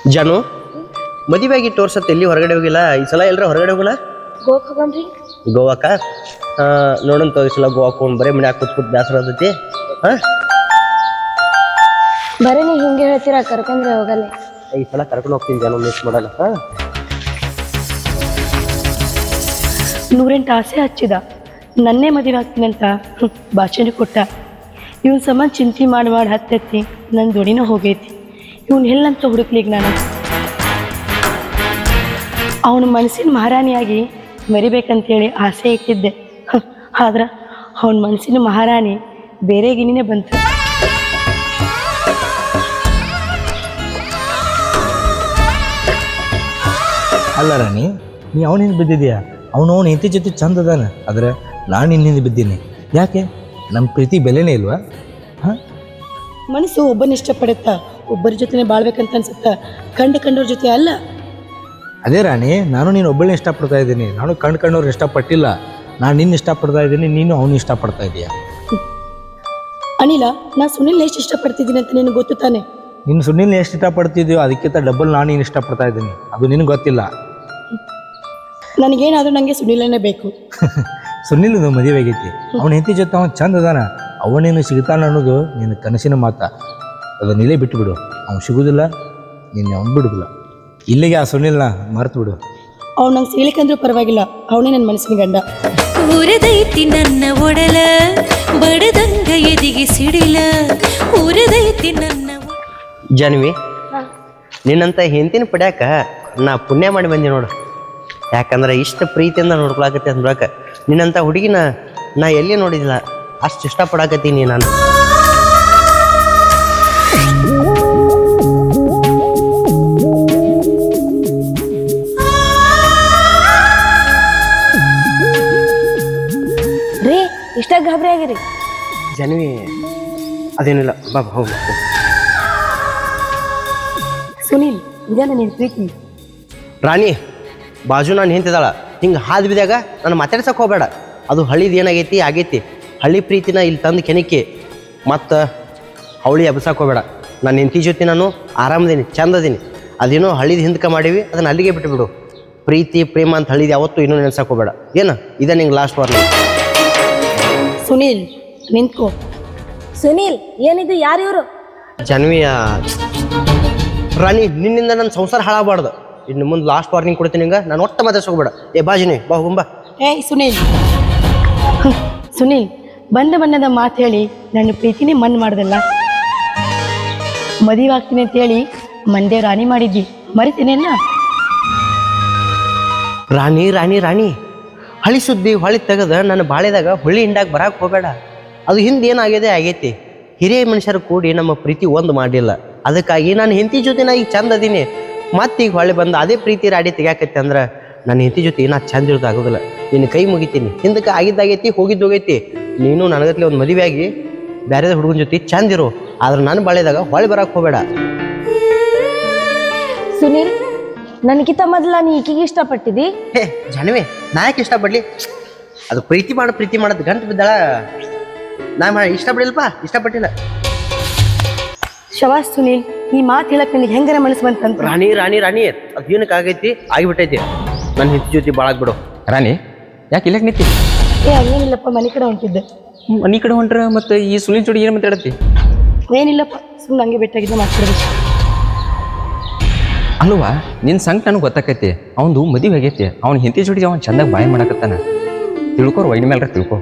ಜಾನು ಮದುವೆಯಾಗಿ ತೋರ್ಸತ್ತೆ ಎಲ್ಲಿ ಹೊರಗಡೆ ಹೋಗಿಲ್ಲ ಈ ಸಲ ಎಲ್ಲರ ಹೊರಗಡೆ ಹೋಗಲ್ಲ ಗೋಕ್ ಹೋಗಮ್ರಿ ಗೋವಾಕ ನೋಡಂತ ಈ ಸಲ ಗೋವಾಕ್ ಹೋಗಿ ಬರೀ ಮನ್ಯಾಗ ಕೂತ್ ಕೂತ್ ಬೇಸರ ಆದೈತಿ ಹಾಂ ಬರೀ ನೀವು ಹಿಂಗೆ ಹೇಳ್ತೀರಾ ಕರ್ಕೊಂಡ್ರೆ ಹೋಗಲ್ಲ ಈ ಸಲ ಕರ್ಕೊಂಡು ಹೋಗ್ತೀನಿ ಜಾನು ಮಿಸ್ ಮಾಡಲ್ಲ ಹಾಂ ನೂರೆಂಟು ಆಸೆ ಹಚ್ಚಿದ ನನ್ನೇ ಮದುವೆ ಆಗ್ತೀನಂತ ಹ್ಮ್, ಭಾಷಣ ಕೊಟ್ಟ ಇವನ್ ಸಂಬಂಧ ಚಿಂತೆ ಮಾಡಿ ಮಾಡಿ ಹತ್ತೆತ್ತಿ ನನ್ನ ದುಡಿನ ಹೋಗೈತಿ ಇವನ್ ಎಲ್ಲಂತ ಹುಡುಕ್ಲಿಕ್ಕೆ ನಾನು ಅವನ ಮನಸ್ಸಿನ ಮಹಾರಾಣಿಯಾಗಿ ಮರಿಬೇಕಂತೇಳಿ ಆಸೆ ಇಟ್ಟಿದ್ದೆ ಹ್ಮ್, ಆದ್ರೆ ಅವನ ಮನಸ್ಸಿನ ಮಹಾರಾಣಿ ಬೇರೆ ಗಿನಿನೇ ಬಂತು ಅಲ್ಲ ರಾಣಿ ನೀ ಅವನಿಂದ ಬಿದ್ದಿದ್ಯಾ ಅವನು ಅವನ ಹೆಂಡತಿ ಜೊತೆ ಚಂದ ಅದಾನ ಆದ್ರೆ ನಾನು ನಿನ್ನಿಂದ ಬಿದ್ದೀನಿ ಯಾಕೆ ನಮ್ಮ ಪ್ರೀತಿ ಬೆಲೆನೇ ಇಲ್ವಾ ಹಾಂ ಮನಸ್ಸು ಒಬ್ಬನ ಇಷ್ಟಪಡುತ್ತ ಒಬ್ಬರ ಜೊತೆನೆ ಬಾಳ್ಬೇಕಂತ ಅನ್ಸುತ್ತ ಕಂಡ ಕಂಡವ್ರ ಜೊತೆ ಅಲ್ಲ ಅದೇ ರಾಣಿ ನಾನು ನೀನು ಒಬ್ಬಳನ್ನ ಇಷ್ಟಪಡ್ತಾ ಇದ್ದೀನಿ ನಾನು ಕಣ್ ಕಣ್ಣವ್ರು ಇಷ್ಟಪಟ್ಟಿಲ್ಲ ನಾನು ನಿನ್ನ ಇಷ್ಟಪಡ್ತಾ ಇದ್ದೀನಿ ನೀನು ಅವನು ಇಷ್ಟಪಡ್ತಾ ಇದೀಯ ಅನಿಲ ನಾ ಸುನಿಲ್ ಎಷ್ಟು ಇಷ್ಟಪಡ್ತಿದ್ದೀನಿ ಅಂತ ನಿನಗೆ ಗೊತ್ತು ತಾನೆ ನೀನು ಸುನಿಲ್ ಎಷ್ಟು ಇಷ್ಟಪಡ್ತಿದ್ಯೋ ಅದಕ್ಕಿಂತ ಡಬಲ್ ನಾನು ನೀನು ಇಷ್ಟಪಡ್ತಾ ಇದ್ದೀನಿ ಅದು ನಿನಗೆ ಗೊತ್ತಿಲ್ಲ ನನಗೇನಾದರೂ ನನಗೆ ಸುನಿಲನೇ ಬೇಕು ಸುನಿಲ್ ಮದುವೆ ಆಗೈತಿ ಅವನ ಹೆಂಡತಿ ಜೊತೆ ಅವನು ಚಂದ ಅದಾನ ಅವನೇನು ಸಿಗ್ತಾನ ಅನ್ನೋದು ನಿನ್ನ ಕನಸಿನ ಮಾತ ಅದನ್ನ ಇಲ್ಲೇ ಬಿಟ್ಟುಬಿಡು ಅವ್ನು ಸಿಗುದಿಲ್ಲ ನೀನು ಅವ್ನು ಬಿಡುದಿಲ್ಲ ಇಲ್ಲಿಗೆ ಆ ಸುನಿಲ್ನ ಮರ್ತು ಬಿಡು ಅವ್ನು ನಂಗೆ ಸಿಗ್ಲಿಕ್ಕಂದ್ರೂ ಪರವಾಗಿಲ್ಲ ಅವನೇ ನನ್ನ ಮನಸ್ಸಿನ ಗಂಡ ಉರದೈತಿ ನನ್ನ ಒಡಲ ಬಡದಂಗ ಎದಿಗೆ ಸಿಡಿಲ ಉರದೈತಿ ನನ್ನ ಒ- ಜಾನ್ವಿ ನಿನ್ನಂತ ಹೆಂಡತಿನ ಪಡ್ಯಾಕ ನಾ ಪುಣ್ಯ ಮಾಡಿ ಬಂದೆ ನೋಡು ಯಾಕಂದ್ರೆ ಇಷ್ಟ ಪ್ರೀತಿಯಿಂದ ನೋಡ್ಕೊಳಕತ್ತೆ ಅಂದ್ರಾಕ ನಿನ್ನಂತ ಹುಡುಗಿನ ನಾ ಎಲ್ಲಿ ನೋಡಿದಿಲ್ಲ ಅಷ್ಟು ಇಷ್ಟಪಡಾಕತ್ತೀನಿ ನಾನು ರೀ ಇಷ್ಟ ಗಾಬರಿ ಆಗಿರಿ ಜಾನ್ವಿ ಅದೇನಿಲ್ಲ ಬಾ ಬಾ, ಹೋಗು ಹೋಗು. ಸುನಿಲ್ ಇದೇ ನನ್ನ ಪ್ರೀತಿ ರಾಣಿ ಬಾಜು ನಾನು ನಿಂತಿದ್ದಾಳ ಹಿಂಗೆ ಹಾದು ಬಿದ್ದಾಗ ನಾನು ಮಾತಾಡ್ಸಕ್ಕೆ ಹೋಗಬೇಡ ಅದು ಹಳ್ಳಿದು ಏನಾಗೈತಿ ಆಗೈತಿ ಹಳ್ಳಿ ಪ್ರೀತಿನ ಇಲ್ಲಿ ತಂದು ಕೆನಕಿ ಮತ್ತು ಅವಳಿ ಎಬ್ಸಕ್ಕೆ ಹೋಗಬೇಡ ನನ್ನ ಹೆಂಡತಿ ಜೊತೆ ನಾನು ಆರಾಮದೀನಿ ಚಂದದೀನಿ ಅದೇನೋ ಹಳ್ಳಿದ ಹಿಂದಕ್ಕೆ ಮಾಡೀವಿ ಅದನ್ನು ಅಲ್ಲಿಗೆ ಬಿಟ್ಟುಬಿಡು ಪ್ರೀತಿ ಪ್ರೇಮ ಅಂತ ಹಳ್ಳಿದು ಯಾವತ್ತೂ ಇನ್ನೂ ನೆನ್ಸಕ್ಕೆ ಹೋಗಬೇಡ ಏನು ಇದೇ ನಿಂಗೆ ಲಾಸ್ಟ್ ವಾರ್ನಿಂಗ್ ಸುನಿಲ್ ನಿಂತ್ಕೋ ಸುನೀಲ್ ಏನಿದು ಯಾರು ಇವರು ಜನ್ವಿಯ ರಾಣಿ ನಿನ್ನಿಂದ ನನ್ನ ಸಂಸಾರ ಹಾಳಾಗಬಾರ್ದು ಇನ್ನು ಮುಂದೆ ಲಾಸ್ಟ್ ವಾರ್ನಿಂಗ್ ಕೊಡ್ತೀನಿ ನಿಂಗೆ ನಾನು ಒಟ್ಟು ಮಾತಾಡ್ಸಕ್ಕೆ ಹೋಗ್ಬೇಡ ಏ ಬಾಜಿನಿ ಬಾ ಹೋಗುಂಬಾ ಏಯ್ ಸುನಿಲ್ ಹ್ಮ್, ಸುನಿಲ್ ಬಂದ ಬಣ್ಣದ ಮಾತು ಹೇಳಿ ನನ್ನ ಪ್ರೀತಿನೇ ಮಣ್ಣು ಮಾಡ್ದಲ್ಲ ಮದುವೆ ಆಗ್ತೀನಿ ಅಂತೇಳಿ ಮಂಡ್ಯ ರಾಣಿ ಮಾಡಿದ್ದಿ ಮರಿತೀನೆಲ್ಲ ರಾಣಿ ರಾಣಿ ರಾಣಿ ಹಳಿ ಸುದ್ದಿ ಹೊಳಿ ತೆಗೆದ ನನ್ನ ಬಾಳೆದಾಗ ಹುಳಿ ಹಿಂಡಾಗ ಬರಾಕ್ ಹೋಗಬೇಡ ಅದು ಹಿಂದೆ ಏನಾಗಿದೆ ಆಗೈತಿ ಹಿರಿಯ ಮನುಷ್ಯರು ಕೂಡಿ ನಮ್ಮ ಪ್ರೀತಿ ಒಂದು ಮಾಡಿಲ್ಲ ಅದಕ್ಕಾಗಿ ನಾನು ಹೆಂಡತಿ ಜೊತೆ ನಾ ಈಗ ಚಂದ ಅದೀನಿ ಮತ್ತೀಗ ಹೊಳೆ ಬಂದು ಅದೇ ಪ್ರೀತಿ ರಾಡಿ ತೆಗ್ಯಾಕೈತಿ ಅಂದ್ರೆ ನನ್ನ ಹೆಂಡತಿ ಜೊತೆ ನಾ ಚಂದ ಇರೋದು ಆಗೋದಿಲ್ಲ ನಿನ್ನ ಕೈ ಮುಗಿತೀನಿ ಹಿಂದಕ್ಕೆ ಆಗಿದ್ದಾಗೈತಿ ಹೋಗಿದ್ದು ಹೋಗೈತಿ ನೀನು ನನಗತ್ಲೆ ಒಂದು ಮದುವೆ ಆಗಿ ಬೇರೆ ಹುಡುಗನ ಜೊತೆ ಚಂದ ಇರು ಆದ್ರೆ ನಾನು ಬಾಳೆದಾಗ ಹೊಳೆ ಬರಾಕ್ ಹೋಗಬೇಡ ಸುನೀಲ್ ನನಗಿಂತ ಮೊದಲ ನೀ ಈಕಿಗೆ ಇಷ್ಟಪಟ್ಟಿದ್ದಿ ಹೇ ಜಾನ್ವಿ ನಾ ಯಾಕೆ ಇಷ್ಟಪಡ್ಲಿ ಅದು ಪ್ರೀತಿ ಮಾಡು ಪ್ರೀತಿ ಮಾಡೋದು ಗಂಟು ಬಿದ್ದಾಳ ನಾ ಮಾ ಇಷ್ಟಪಡಿಲ್ಲಪ್ಪ ಇಷ್ಟಪಟ್ಟಿಲ್ಲ ಶವಾಸ್ ಸುನಿಲ್ ಈ ಮಾತು ಹೇಳಕ್ ನಿನಗೆ ಹೆಂಗರ ಮನಸ್ಸು ಬಂತಂತ ರಾಣಿ ರಾಣಿ ರಾಣಿ ಅದು ಏನಕ್ಕೆ ಆಗೈತಿ ಆಗಿಬಿಟ್ಟೈತಿ ನನ್ನ ಹೆಂಡತಿ ಜೊತೆ ಭಾಳ ಬಿಡು ರಾಣಿ ಯಾಕೆ ಇಲ್ಲಕ್ಕೆ ನಿಂತಿ ಏ ಹಂಗೇನಿಲ್ಲಪ್ಪ ಮನೆ ಕಡೆ ಹೊಂಟಿದ್ದೆ ಮನಿ ಕಡೆ ಹೊಂಟ್ರ ಮತ್ತೆ ಈ ಸುನಿಲ್ ಜೋಡಿ ಏನು ಮಾತಾಡತ್ತಿ ಏನಿಲ್ಲಪ್ಪ ಸುಮ್ಮನೆ ಹಂಗೆ ಬೆಟ್ಟಾಗಿದ್ದ ಮಾತಾಡ್ಬೇಕು ಅಲ್ವಾ ನಿನ್ನ ಸಂಕಟ ನನಗೆ ಗೊತ್ತಾಕೈತಿ ಅವಂದು ಮದುವೆ ಆಗೈತಿ ಅವ್ನ ಹಿಂತಿ ಜೋಡಿ ಅವ್ನು ಚಂದಾಗ ಬಾಯಿ ಮಾಡಕತ್ತಾನ ತಿಳ್ಕೊರ್ ವೈನ್ ಮೇಲ್ರ ತಿಳ್ಕೊ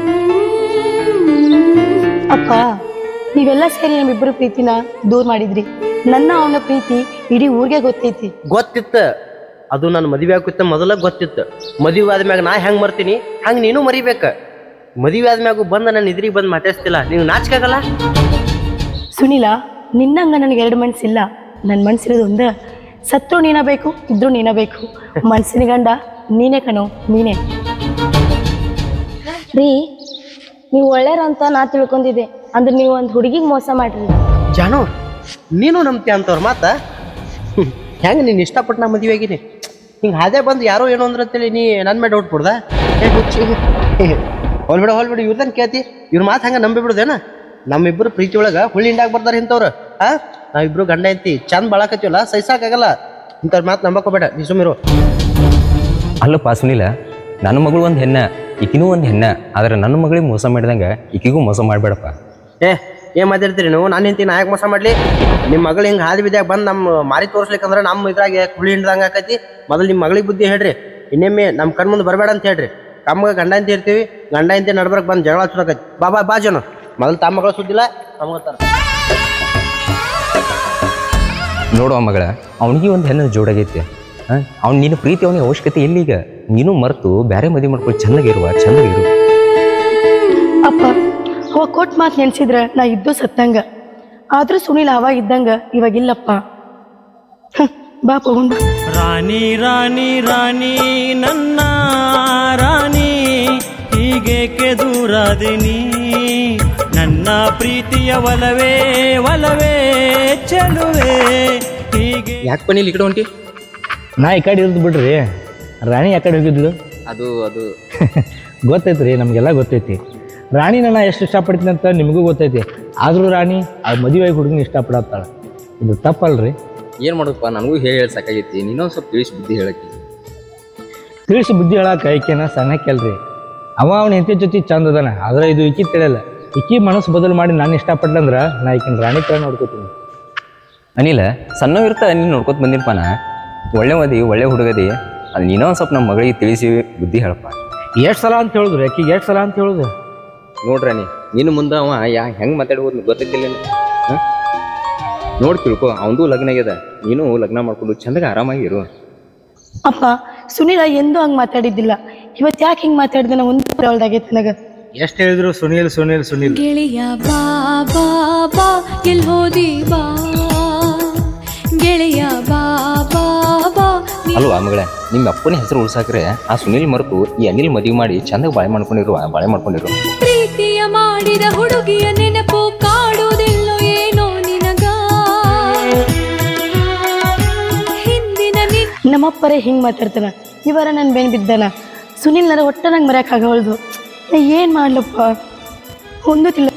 ಅಪ್ಪ ನೀವೆಲ್ಲ ಸೇರಿ ನಮ್ಮಿಬ್ಬರು ಪ್ರೀತಿನ ದೂರ ಮಾಡಿದ್ರಿ ನನ್ನ ಅವನ ಪ್ರೀತಿ ಇಡೀ ಊರಿಗೆ ಗೊತ್ತೈತಿ ಗೊತ್ತಿತ್ತು ಅದು ನನ್ನ ಮದುವೆ ಆಗುತ್ತ ಮೊದಲ ಗೊತ್ತಿತ್ತು ಮದುವೆ ಆದ್ಮ್ಯಾಗ ನಾ ಹೆಂಗೆ ಮರ್ತೀನಿ ಹಂಗೆ ನೀನು ಮರಿಬೇಕ ಮದುವೆ ಆದ್ಮ್ಯಾಗು ಬಂದು ನನ್ನ ಇದ್ರಿಗೆ ಬಂದು ಮಾತಾಡ್ಸ್ತಿಲ್ಲ ನೀವು ನಾಚಿಕಾಗಲ್ಲ ಸುನಿಲ ನಿನ್ನಂಗ ನನಗೆ ಎರಡು ಮನ್ಸಿಲ್ಲ ನನ್ನ ಮನ್ಸಿರೋದು ಒಂದ ಸತ್ರು ನೀನ ಬೇಕು ಇದ್ರೂ ನೀನ ಬೇಕು ಮನ್ಸಿನ ಗಂಡ ನೀನೇ ಕಣೋ ನೀನೇ ರೀ ನೀವು ಒಳ್ಳೆಯರಂತ ನಾ ತಿಳ್ಕೊಂಡಿದ್ದೆ ಅಂದ್ರೆ ನೀವು ಒಂದು ಹುಡುಗಿಗೆ ಮೋಸ ಮಾಡ್ರಿ ಜಾನು ನೀನು ನಂಬ್ತಿ ಅಂತವ್ರ ಮಾತ ಹೆಂಗೆ ನೀನು ಇಷ್ಟಪಟ್ಟು ನಾ ಮದುವೆ ಆಗಿನಿ ಹಿಂಗೆ ಹಾದೇ ಬಂದು ಯಾರೋ ಏನೋ ಅಂದ್ರೆ ಅಂತೇಳಿ ನೀ ನನ್ನ ಮೇಲೆ ಡೌಟ್ ಬಿಡ್ದ ಏ ಹುಚ್ಚಿ ಹೊಲ್ಬಿಡ ಹೊಲ್ಬಿಡ ಇವ್ರದನ್ ಕೇಳ್ತಿ ಇವ್ರ ಮಾತು ಹಂಗೆ ನಂಬಿ ಬಿಡುದೇನ ನಮ್ಮಿಬ್ರು ಪ್ರೀತಿ ಒಳಗ ಹುಳಿ ಹಿಂಡಾಗ ಬರ್ತಾರ ಇಂಥವ್ರು ಹಾ ನಾವಿಬ್ರು ಗಂಡ ಐತಿ ಚಂದ ಬಾಳಕತ್ತೀವಲ್ಲ ಸಹಿಸಾಕಾಗಲ್ಲ ಇಂಥವ್ರ ಮಾತು ನಂಬಕೋಬೇಡ ನೀ ಸುಮಿರು ಅಲ್ಲಪ್ಪ ಸುನಿಲ ನನ್ನ ಮಗಳು ಒಂದು ಹೆಣ್ಣ ಈಕಿನೂ ಒಂದು ಹೆಣ್ಣ ಆದ್ರೆ ನನ್ನ ಮಗಳಿಗೆ ಮೋಸ ಮಾಡಿದಂಗೆ ಈಕಿಗೂ ಮೋಸ ಮಾಡಬೇಡಪ್ಪ ಏ ಏನ್ ಮಾತಾಡ್ತೀರಿ ನೀವು ನಾನು ಹೆಂಡತಿ ನಾಯಕ್ ಮೋಸ ಮಾಡ್ಲಿ ನಿಮ್ಮ ಮಗಳು ಹಿಂಗೆ ಹಾದಿ ಬಿದ್ದಾಗ ಬಂದು ನಮ್ಮ ಮಾರಿ ತೋರಿಸ್ಲಿಕ್ಕಂದ್ರೆ ನಮ್ಮ ಇದ್ರಾಗೆ ಕುಳಿ ಹಿಂಡ್ದಂಗೆ ಆಕತಿ ಮೊದಲು ನಿಮ್ಮ ಮಗಳಿಗೆ ಬುದ್ಧಿ ಹೇಳ್ರಿ ಇನ್ನೊಮ್ಮೆ ನಮ್ಮ ಕಣ್ ಮುಂದೆ ಬರಬೇಡ ಅಂತ ಹೇಳ್ರಿ ತಮ್ಮಗೆ ಗಂಡ ಅಂತ ಇರ್ತೀವಿ ಗಂಡ ಅಂತ ನಡ್ಬರ್ಕ್ ಬಂದು ಜಗಳ ಹಚ್ಕೊಳಕತಿ ಬಾ ಬಾ ಬಾ ಜನ ಮೊದಲು ತಮ್ಮ ಮಗಳು ಸುದ್ದಿಲ್ಲ ನಮ್ಗೆ ನೋಡುವ ಮಗಳ ಅವನಿಗೆ ಒಂದು ಹೆಣ್ಣು ಜೋಡಾಗೈತಿ ಅವ್ನು ನಿನ್ನ ಪ್ರೀತಿ ಅವನಿಗೆ ಅವಶ್ಯಕತೆ ಇಲ್ಲ ಈಗ ನೀನು ಮರೆತು ಬೇರೆ ಮದುವೆ ಮಾಡ್ಕೊಂಡು ಚೆನ್ನಾಗಿರುವ ಚೆನ್ನಾಗಿರು ಅಪ್ಪ ಅವ ಕೊಟ್ಟು ಮಾತು ನೆನ್ಸಿದ್ರ ನಾ ಇದ್ದು ಸತ್ತಂಗ ಆದ್ರೂ ಸುನಿಲ್ ಅವಾಗ ಇದ್ದಂಗ ಇವಾಗಿಲ್ಲಪ್ಪ ಹ್ಮ್, ಬಾ ಹೋಗುನ್ ಬಾ ರಾಣಿ ರಾಣಿ ರಾಣಿ ನನ್ನ ರಾಣಿ ಹೀಗೇಕೆ ದೂರಾದಿನಿ ನನ್ನ ಪ್ರೀತಿಯ ಒಲವೇ ಒಲವೇ ಚೆಲುವೆ ಹೀಗೆ ಯಾಕೆ ಪಣಿ ಈ ಕಡೆ ಹೊಂಟಿ ನಾ ಈ ಕಡೆ ಇರ್ದು ಬಿಡ್ರಿ ರಾಣಿ ಆ ಕಡೆ ಹೋಗಿದ್ಲು ಅದು ಅದು ಗೊತ್ತೈತಿ ರೀ ನಮಗೆಲ್ಲ ಗೊತ್ತೈತಿ ರಾಣಿನ ನಾ ಎಷ್ಟು ಇಷ್ಟಪಡ್ತೀನಿ ಅಂತ ನಿಮಗೂ ಗೊತ್ತೈತಿ ಆದರೂ ರಾಣಿ ಆ ಮದುವೆ ಹುಡುಗನ ಇಷ್ಟಪಡತ್ತಾಳ ಇದು ತಪ್ಪಲ್ರಿ ಏನು ಮಾಡೋದಪ್ಪ ನನಗೂ ಹೇಳಿ ಹೇಳಿ ಸಾಕಾಗೈತಿ ನೀನೊಂದು ಸ್ವಲ್ಪ ತಿಳಿಸಿ ಬುದ್ಧಿ ಹೇಳಕ್ಕೆ ತಿಳಿಸಿ ಬುದ್ಧಿ ಹೇಳಕ್ಕೆ ಐಕ್ಯನ ಸಣ್ಣಕ್ಕೆಲ್ರಿ ಅವ ಅವನ ಹೆಂಡತಿ ಜೊತೆ ಚಂದ ಅದಾನ ಆದ್ರೆ ಇದು ಇಕ್ಕಿ ತಿಳಿಯಲ್ಲ ಇಕ್ಕಿ ಮನಸ್ಸು ಬದಲು ಮಾಡಿ ನಾನು ಇಷ್ಟಪಟ್ಟಂದ್ರೆ ನಾ ಈಕಿನ ರಾಣಿ ತರ ನೋಡ್ಕೋತೀನಿ ಅನಿಲ ಸಣ್ಣ ಇರ್ತ ನೀನು ನೋಡ್ಕೊತ ಬಂದಿರಪ್ಪ ನಾ ಒಳ್ಳೆ ಮದಿ ಒಳ್ಳೆ ಹುಡುಗದಿ ಅದು ನೀನೋ ಒಂದು ಸ್ವಲ್ಪ ನಮ್ಮ ಮಗಳಿಗೆ ತಿಳಿಸಿ ಬುದ್ಧಿ ಹೇಳಪ್ಪ ಎಷ್ಟು ಸಲ ಅಂತ ಹೇಳಿದ್ರು ಆಕಿಗೆ ಎಷ್ಟು ಸಲ ಅಂತ ಹೇಳುದು ನೋಡ್ರಿ ನೀ ನೀನು ಮುಂದೆ ಅವ ಯಾ ಹೆಂಗೆ ಮಾತಾಡ್ಬೋದು ಗೊತ್ತಿದ್ದಿಲ್ಲ ಹಾಂ ನೋಡಿ ತಿಳ್ಕೊ ಅವಂದು ಲಗ್ನ ಆಗ್ಯದ ನೀನು ಲಗ್ನ ಮಾಡ್ಕೊಂಡು ಚಂದಾಗ ಆರಾಮಾಗಿ ಇರು ಅಪ್ಪ ಸುನಿಲ ಎಂದೂ ಹಂಗೆ ಮಾತಾಡಿದ್ದಿಲ್ಲ ಇವತ್ತು ಯಾಕೆ ಹಿಂಗೆ ಮಾತಾಡಿದ ಒಂದು ಅವಳ್ದಾಗೈತೆ ನನಗೆ ಎಷ್ಟು ಹೇಳಿದ್ರು ಸುನೀಲ್ ಸುನೀಲ್ ಸುನೀಲ್ ಗೆಳೆಯ ಬಾ ಬಾ ಬಾ ಎಲ್ ಹೋದಿ ಬಾ ಗೆಳೆಯ ಬಾ ಬಾ ಬಾ ನೀ- ಅಲ್ವಾ ಮಗಳೇ ನಿಮ್ಮ ಅಪ್ಪನ ಹೆಸರು ಉಳ್ಸಾಕ್ರೆ ಆ ಸುನಿಲ್ ಮರೆತು ಈ ಅನಿಲ್ ಮದುವೆ ಮಾಡಿ ಚಂದಾಗ ಬಾಳೆ ಮಾಡ್ಕೊಂಡಿರು ಬಾಳೆ ಮಾಡ್ಕೊಂಡಿರು ಪ್ರೀತಿಯ ಮಾಡಿದ ಹುಡುಗಿಯ ನೆನಪು ಕಾಡುವುದಿಲ್ಲೋ ಏನೋ ನಿನಗ ಹಿಂದಿನ ನಿನ್ ನಮ್ಮಪ್ಪರೇ ಹಿಂಗೆ ಮಾತಾಡ್ತಾನ ಇವರ ನನ್ನ ಬೆನ್ ಬಿದ್ದಾನ ಸುನಿಲ್ ನರ ಒಟ್ಟ ನಂಗೆ ಮರೆಯೋಕ್ಕಾಗವಲ್ದು ನಾ ಏನು ಮಾಡ್ಲಪ್ಪ ಒಂದು ತಿಳ್ಳ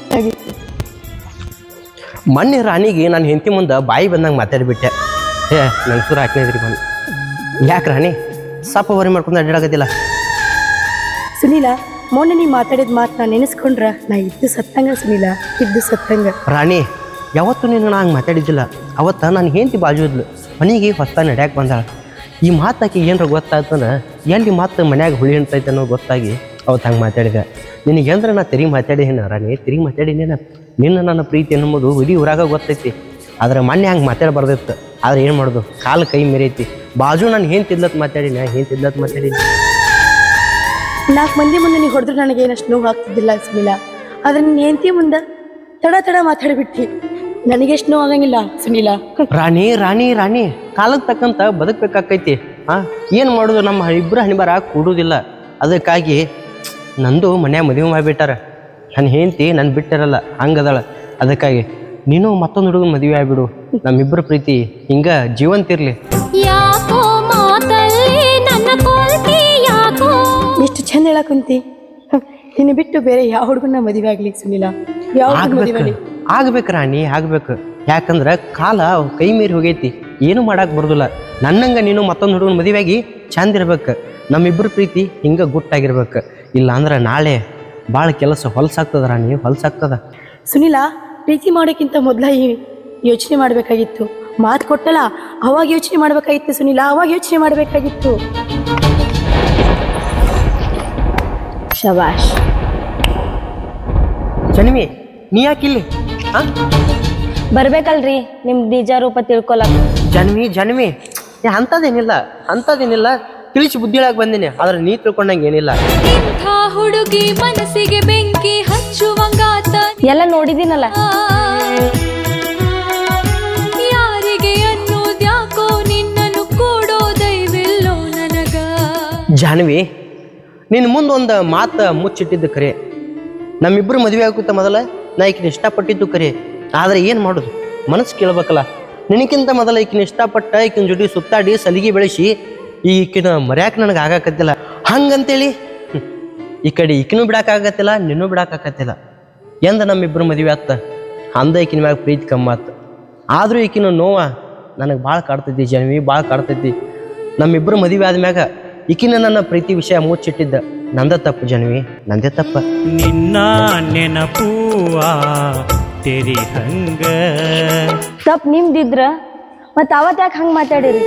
ಮೊನ್ನೆ ರಾಣಿಗೆ ನಾನು ಹೆಂಡತಿ ಮುಂದೆ ಬಾಯಿ ಬಂದಂಗೆ ಮಾತಾಡಿಬಿಟ್ಟೆ ಏ ನನ್ನ ಸುರ ಹಾಕಿದ್ರಿ ಬಂದು ಯಾಕೆ ರಾಣಿ ಸಾಪ ವರಿ ಮಾಡ್ಕೊಂಡು ಅಡ್ಡಾಡಕತ್ತಿಲ್ಲ ಸುನೀಲ ಮೊನ್ನೆ ನೀ ಮಾತಾಡಿದ ಮಾತು ನಾನು ನೆನೆಸ್ಕೊಂಡ್ರ ನಾ ಇದ್ದು ಸತ್ತಂಗ ಸುನೀಲ ಇದ್ದು ಸತ್ತಂಗ ರಾಣಿ ಯಾವತ್ತೂ ನೀನು ನಾ ಹಂಗೆ ಮಾತಾಡಿದ್ದಿಲ್ಲ ಅವತ್ತು ನಾನು ಹೆಂಡತಿ ಬಾಜು ಇದ್ಲು ಮನೆಗೆ ಹೊಸ ನಡ್ಯಾಕೆ ಬಂದಾಳ ಈ ಮಾತಾಕಿ ಏನರ ಗೊತ್ತಾಯ್ತಂದ್ರೆ ಎಲ್ಲಿ ಮಾತು ಮನ್ಯಾಗ ಹುಳಿ ಹಿಂಡ್ತೈತೆ ಅನ್ನೋ ಗೊತ್ತಾಗಿ ಅವತ್ತು ಹಂಗೆ ಮಾತಾಡಿದೆ ನಿನಗೆ ಅಂದ್ರೆ ನಾ ತಿರುಗಿ ಮಾತಾಡಿನ ರಾಣಿ ತಿರುಗಿ ಮಾತಾಡಿನೇನ ನಿನ್ನ ನನ್ನ ಪ್ರೀತಿ ಅನ್ನೋದು ಇಡೀ ಊರಾಗ ಗೊತ್ತೈತಿ ಆದ್ರೆ ಮೊನ್ನೆ ಹಂಗೆ ಮಾತಾಡಬಾರ್ದಿತ್ತು ಆದ್ರೆ ಏನು ಮಾಡೋದು ಕಾಲು ಕೈ ಮೆರೈತಿ ಬಾಜು ನಾನು ಏನು ತಿದ್ಲತ್ ಮಾತಾಡಿನ ಏನು ತಿದ್ಲತ್ ಮಾತಾಡಿನಿ ನಾಲ್ಕು ಮಂದಿ ಮುಂದೆ ನೀ ಹೊಡೆದ್ರೆ ನನಗೆ ಏನಷ್ಟು ನೋವು ಆಗ್ತಿದ್ದಿಲ್ಲ ಸುನೀಲ ಆದ್ರೆ ನಿನ್ನ ಹೆಂಡತಿ ಮುಂದೆ ತಡ ತಡ ಮಾತಾಡಿಬಿಟ್ಟಿ ನನಗೆಷ್ಟು ನೋವು ಆಗಂಗಿಲ್ಲ ಸುನೀಲ ರಾಣಿ ರಾಣಿ ರಾಣಿ ಕಾಲಕ್ಕೆ ತಕ್ಕಂತ ಬದುಕಬೇಕಾಕೈತಿ ಆ ಏನು ಮಾಡೋದು ನಮ್ಮ ಇಬ್ಬರು ಹಣಿಬಾರ ಕೂಡುವುದಿಲ್ಲ ಅದಕ್ಕಾಗಿ ನಂದು ಮನ್ಯಾಗ ಮದುವೆ ಮಾಡಿಬಿಟ್ಟಾರ ನನ್ನ ಹೆಂಡತಿ ನನ್ನ ಬಿಟ್ಟಿರಲ್ಲ ಹಂಗದಾಳ ಅದಕ್ಕಾಗಿ ನೀನು ಮತ್ತೊಂದು ಹುಡುಗನ ಮದುವೆ ಆಗ್ಬಿಡು ನಮ್ಮಿಬ್ಬರ ಪ್ರೀತಿ ಹಿಂಗ ಜೀವಂತಿರ್ಲಿ ಯಾಕೋ ಮಾತಲ್ಲಿ ನನ್ನ ಕೊಲ್ತಿ ಯಾಕೋ ಎಷ್ಟು ಚಂದ ಹೇಳಕ್ ಕುಂತಿ ನಿನ್ನ ಬಿಟ್ಟು ಬೇರೆ ಯಾವ ಹುಡುಗನ ಮದುವೆ ಆಗ್ಲಿ ಸುನೀಲ ಯಾವ ಹುಡುಗನ ಮದುವೆ ಆಗ್ಬೇಕು ಆಗ್ಲಿ ಆಗ್ಬೇಕು ರಾಣಿ ಆಗ್ಬೇಕು ಯಾಕಂದ್ರೆ ಕಾಲ ಕೈ ಮೀರಿ ಹೋಗೈತಿ ಏನು ಮಾಡಕ್ ಬರೋದಿಲ್ಲ ನನ್ನಂಗ ನೀನು ಮತ್ತೊಂದು ಹುಡುಗನ ಮದುವೆಯಾಗಿ ಚಂದ ಇರ್ಬೇಕು ನಮ್ಮಿಬ್ಬರ ಪ್ರೀತಿ ಹಿಂಗ ಗುಟ್ಟಾಗಿರ್ಬೇಕು ಇಲ್ಲ ಅಂದ್ರೆ ನಾಳೆ ಭಾಳ ಕೆಲಸ ಹೊಲ್ಸಾಗ್ತದ ರಾಣಿ ಹೊಲ್ಸಾಗ್ತದ ಸುನೀಲ ಪ್ರೀತಿ ಮಾಡೋಕ್ಕಿಂತ ಮೊದಲ ಯೋಚನೆ ಮಾಡಬೇಕಾಗಿತ್ತು ಮಾತು ಕೊಟ್ಟಲ್ಲ ಅವಾಗ ಯೋಚನೆ ಮಾಡಬೇಕಾಗಿತ್ತು ಸುನೀಲ ಅವಾಗ ಯೋಚನೆ ಮಾಡಬೇಕಾಗಿತ್ತು ಶಬಾಷ್ ಜನ್ಮಿ ನೀ ಯಾಕಿಲ್ಲಿ ಆ ಬರ್ಬೇಕಲ್ರಿ ನಿಮ್ ನಿಜ ರೂಪ ತಿಳ್ಕೊಳಕ್ ಜನ್ಮಿ ಜನ್ಮಿ ಏ ಅಂಥದ್ದೇನಿಲ್ಲ ಅಂಥದ್ದೇನಿಲ್ಲ ತಿಳಿಸಿ ಬುದ್ಧಿ ಹೇಳಕ್ ಬಂದೀನಿ ಆದ್ರೆ ನೀ ತಿಳ್ಕೊಂಡಂಗೆ ಏನಿಲ್ಲ ಇಂಥ ಹುಡುಗಿ ಮನಸ್ಸಿಗೆ ಬೆಂಕಿ ಹಚ್ಚುವಂಗಾತ ಎಲ್ಲ ನೋಡಿದೀನಲ್ಲ ಯಾರಿಗೆ ಅನ್ನೋದ್ಯಾಕೋ ನಿನ್ನನ್ನು ಕೂಡೋ ದೈವಿಲ್ಲೋ ನನಗ ಜಾನ್ವಿ ನಿನ್ನ ಮುಂದೆ ಒಂದು ಮಾತು ಮುಚ್ಚಿಟ್ಟಿದ್ದು ಕರೆ ನಮ್ಮಿಬ್ಬರು ಮದುವೆ ಆಗುತ್ತ ಮೊದಲ ನಾ ಈಕಿನ ಇಷ್ಟಪಟ್ಟಿದ್ದು ಕರೆ ಆದರೆ ಏನು ಮಾಡೋದು ಮನಸ್ಸು ಕೇಳ್ಬೇಕಲ್ಲ ನಿನಕ್ಕಿಂತ ಮೊದಲ ಈಕಿನ ಇಷ್ಟಪಟ್ಟ ಈಕಿನ ಜೊತೆ ಸುತ್ತಾಡಿ ಸಲಿಗೆ ಬೆಳೆಸಿ ಈ ಈಕಿನ ಮರ್ಯಾಕೆ ನನಗೆ ಆಗಾಕತ್ತಿಲ್ಲ ಹಂಗಂತೇಳಿ ಹ್ಮ್, ಈ ಕಡೆ ಈಕಿನೂ ಬಿಡಕ್ಕಾಗತ್ತಿಲ್ಲ ನಿನ್ನೂ ಬಿಡಕ್ಕಾಗತ್ತಿಲ್ಲ ಎಂದ ನಮ್ಮಿಬ್ಬರು ಮದುವೆ ಆತ ಅಂದ ಈಕಿನ ಮ್ಯಾಗ ಪ್ರೀತಿ ಕಮ್ಮಿ ಆತು ಆದರೂ ಈಕಿನ ನೋವ ನನಗೆ ಭಾಳ ಕಾಡ್ತೈತಿ ಜನವಿ ಭಾಳ ಕಾಡ್ತೈತಿ ನಮ್ಮಿಬ್ಬರು ಮದುವೆ ಆದ್ಮ್ಯಾಗ ಈಕಿನ ನನ್ನ ಪ್ರೀತಿ ವಿಷಯ ಮುಚ್ಚಿಟ್ಟಿದ್ದ ನಂದ ತಪ್ಪು ಜನವಿ ನಂದೇ ತಪ್ಪ ನಿನ್ನ ನೆನಪೂವ ತೆರಿ ಹಂಗ ತಪ್ಪು ನಿಮ್ದಿದ್ರ ಮತ್ತು ಅವತ್ತು ಯಾಕೆ ಹಂಗೆ ಮಾತಾಡಿರಿ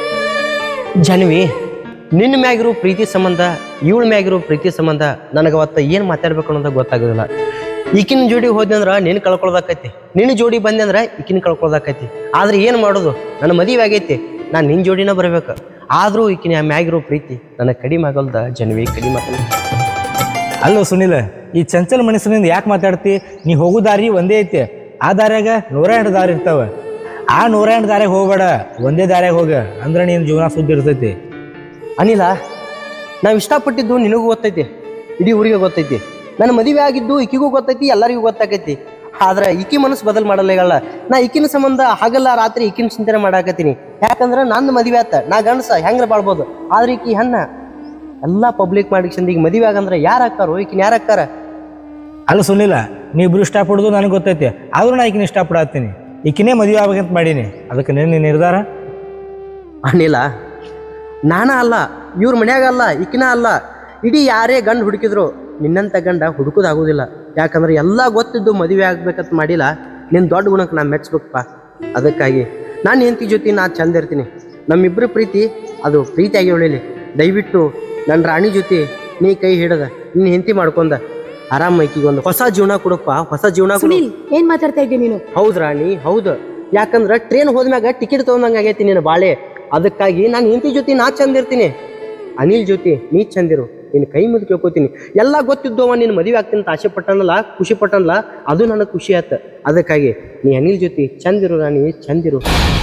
ಜನವಿ ನಿನ್ನ ಮ್ಯಾಗಿರೋ ಪ್ರೀತಿ ಸಂಬಂಧ ಇವಳ ಮ್ಯಾಗಿರೋ ಪ್ರೀತಿ ಸಂಬಂಧ ನನಗೆ ಅವತ್ತ ಏನು ಮಾತಾಡ್ಬೇಕು ಅನ್ನೋದು ಗೊತ್ತಾಗೋದಿಲ್ಲ ಈಕಿನ ಜೋಡಿ ಹೋದ್ನಿ ಅಂದ್ರೆ ನಿನ್ನ ಕಳ್ಕೊಳ್ದಾಕೈತಿ ನಿನ್ನ ಜೋಡಿ ಬಂದೆ ಅಂದ್ರೆ ಈಕಿನ ಕಳ್ಕೊಳ್ದಾಕೈತಿ ಆದ್ರೆ ಏನು ಮಾಡೋದು ನನ್ನ ಮದುವೆ ಆಗೈತಿ ನಾನು ನಿನ್ನ ಜೋಡಿನ ಬರ್ಬೇಕು ಆದರೂ ಈಕಿನ ಮ್ಯಾಗಿರೋ ಪ್ರೀತಿ ನನಗೆ ಕಡಿಮೆ ಆಗಲ್ದ ಜನವಿ ಕಡಿಮೆ ಆಗಲ್ಲ ಅಲ್ಲೋ ಸುನಿಲ ಈ ಚಂಚಲ ಮನಸ್ಸಿನಿಂದ ಯಾಕೆ ಮಾತಾಡ್ತಿ ನೀ ಹೋಗೋ ದಾರಿ ಒಂದೇ ಐತಿ ಆ ದಾರ್ಯಾಗ ನೂರ ಎಂಟು ದಾರಿ ಇರ್ತಾವ ಆ ನೂರ ಎಂಟು ದಾರ್ಯಾಗ ಹೋಗ್ಬೇಡ ಒಂದೇ ದಾರ್ಯಾಗ ಹೋಗ ಅಂದ್ರೆ ನಿನ್ನ ಜೀವನ ಸುದ್ದಿ ಇರ್ತೈತಿ ಅನಿಲ ನಾವು ಇಷ್ಟಪಟ್ಟಿದ್ದು ನಿನಗೂ ಗೊತ್ತೈತಿ ಇಡೀ ಊರಿಗೆ ಗೊತ್ತೈತಿ ನನ್ನ ಮದುವೆ ಆಗಿದ್ದು ಈಕಿಗೂ ಗೊತ್ತೈತಿ ಎಲ್ಲರಿಗೂ ಗೊತ್ತಾಕೈತಿ ಆದ್ರೆ ಈಕಿ ಮನಸ್ಸು ಬದಲು ಮಾಡಲೇಗಲ್ಲ ನಾ ಈಕಿನ ಸಂಬಂಧ ಹಗಲ ರಾತ್ರಿ ಈಕಿನ ಚಿಂತನೆ ಮಾಡಾಕತ್ತೀನಿ ಯಾಕಂದ್ರೆ ನನ್ನ ಮದುವೆ ಆತ ನಾ ಗಂಡಸ ಹೆಂಗ್ರ ಬಾಳ್ಬೋದು ಆದ್ರೆ ಈಕಿ ಹೆಣ್ಣ ಎಲ್ಲ ಪಬ್ಲಿಕ್ ಮಾಡಿ ಚಂದ ಈಗ ಮದುವೆ ಆಗಂದ್ರೆ ಯಾರು ಹಾಕಾರೋ ಈಕಿನ ಯಾರು ಹಾಕಾರ ಅಲ್ಲ ಸುನಿಲ ನೀ ಇಬ್ರು ಇಷ್ಟಪಡೋದು ನನಗೆ ಗೊತ್ತೈತಿ ಆದ್ರೂ ನಾ ಈಕಿನ ಇಷ್ಟಪಡತ್ತೀನಿ ಈಕಿನೇ ಮದುವೆ ಆಗ್ಬೇಕಂತ ಮಾಡೀನಿ ಅದಕ್ಕೆ ನಿನ್ನ ನಿರ್ಧಾರ ಅನಿಲ ನಾನ ಅಲ್ಲ ಇವ್ರ ಮನ್ಯಾಗ ಅಲ್ಲ ಈಕಿನ ಅಲ್ಲ ಇಡೀ ಯಾರೇ ಗಂಡ ಹುಡುಕಿದ್ರು ನಿನ್ನಂತ ಗಂಡ ಹುಡುಕೋದಾಗೋದಿಲ್ಲ ಯಾಕಂದ್ರೆ ಎಲ್ಲ ಗೊತ್ತಿದ್ದು ಮದುವೆ ಆಗ್ಬೇಕಂತ ಮಾಡಿಲ್ಲ ನಿನ್ನ ದೊಡ್ಡ ಗುಣಕ್ಕೆ ನಾ ಮೆಚ್ಬೇಕಪ್ಪ ಅದಕ್ಕಾಗಿ ನಾನು ಹೆಂಡತಿ ಜೊತೆ ನಾ ಚಂದ ಇರ್ತೀನಿ ನಮ್ಮಿಬ್ಬರ ಪ್ರೀತಿ ಅದು ಪ್ರೀತಿಯಾಗಿ ಉಳಿಲಿ ದಯವಿಟ್ಟು ನನ್ನ ರಾಣಿ ಜೊತೆ ನೀ ಕೈ ಹಿಡದ ನಿನ್ನ ಹೆಂಡತಿ ಮಾಡ್ಕೊಂಡ ಆರಾಮ ಈಕಿಗೆ ಒಂದು ಹೊಸ ಜೀವನ ಕೊಡಪ್ಪ ಹೊಸ ಜೀವನ ಕೊಡು ಸುನೀಲ್ ಏನ್ ಮಾತಾಡ್ತಾ ಇದ್ದೆ ನೀನು ಹೌದು ರಾಣಿ ಹೌದು ಯಾಕಂದ್ರೆ ಟ್ರೈನ್ ಹೋದ್ಮ್ಯಾಗ ಟಿಕೆಟ್ ತೊಗೊಂಡಂಗೆ ಆಗೈತಿ ನಿನ್ನ ಬಾಳೆ ಅದಕ್ಕಾಗಿ ನಾನು ಹೆಂಡತಿ ಜೊತೆ ನಾ ಚಂದ ಇರ್ತೀನಿ ಅನಿಲ್ ಜೊತೆ ನೀ ಚಂದಿರು ನಿನ್ನ ಕೈ ಮುದ್ದು ಕೇಳ್ಕೊತೀನಿ ಎಲ್ಲ ಗೊತ್ತಿದ್ದು ಅವ ನಿನ್ನ ಮದುವೆ ಆಗ್ತೀನಿ ಅಂತ ಆಸೆ ಪಟ್ಟನಲ್ಲ ಖುಷಿ ಪಟ್ಟನಲ್ಲ ಅದು ನನಗೆ ಖುಷಿ ಆಯ್ತು ಅದಕ್ಕಾಗಿ ನೀ ಅನಿಲ್ ಜೊತೆ ಚಂದಿರು ರಾಣಿ ಚಂದಿರು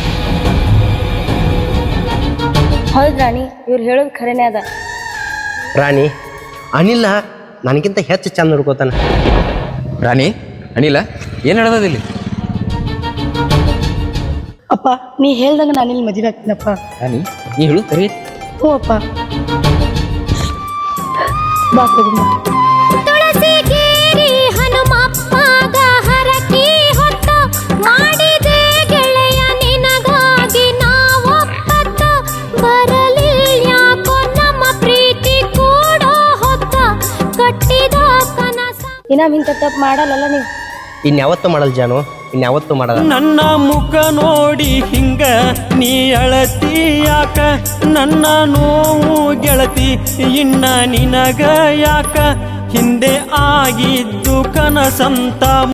ಹೌದು ರಾಣಿ ಇವ್ರು ಹೇಳೋದು ಖರೇನೇ ಅದ ರಾಣಿ ಅನಿಲ ನನಗಿಂತ ಹೆಚ್ಚು ಚಂದ ನೋಡ್ಕೋತಾನ ರಾಣಿ ಅನಿಲ ಏನು ಹೇಳೋದು ಇಲ್ಲಿ ಅಪ್ಪ ನೀ ಹೇಳ್ದಂಗ ನಾನು ಇಲ್ಲಿ ಮದುವೆ ಆಗ್ತೀನಪ್ಪ ರಾಣಿ ನೀ ಹೇಳು ಸರಿ ಹ್ಞೂ ಅಪ್ಪ ಬಾ ತಗೊಂಬ ತುಳಸಿಗೇರಿ ಹನುಮಪ್ಪಗ ಹರಕಿ ಹೊತ್ತ ಮಾಡಿದೆ ಗೆಳೆಯ ನಿನಗಾಗಿ ನಾವೊಪ್ಪತ್ತ ಬರಲಿಲ್ಲ ಯಾಕೋ ನಮ್ಮ ಪ್ರೀತಿ ಕೂಡ ಹೊತ್ತ ಕಟ್ಟಿದ ಕನಸ ಇನ್ನ ಇಂಥ ತಪ್ಪು ಮಾಡಲ್ಲಲ್ಲ ನೀವು ಇನ್ಯಾವತ್ತೂ ಮಾಡಲ್ಲ ಜಾನು ಇನ್ಯಾವತ್ತೂ ಮಾಡಲ್ಲ ನನ್ನ ಮುಖ ನೋಡಿ ಹಿಂಗ ನೀ ಅಳತಿ ಯಾಕ ನನ್ನ ನೋವು ಗೆಳತಿ ಇನ್ನ ನಿನಗ ಯಾಕ ಹಿಂದೆ ಆಗಿದ್ದು ಕನಸಂತ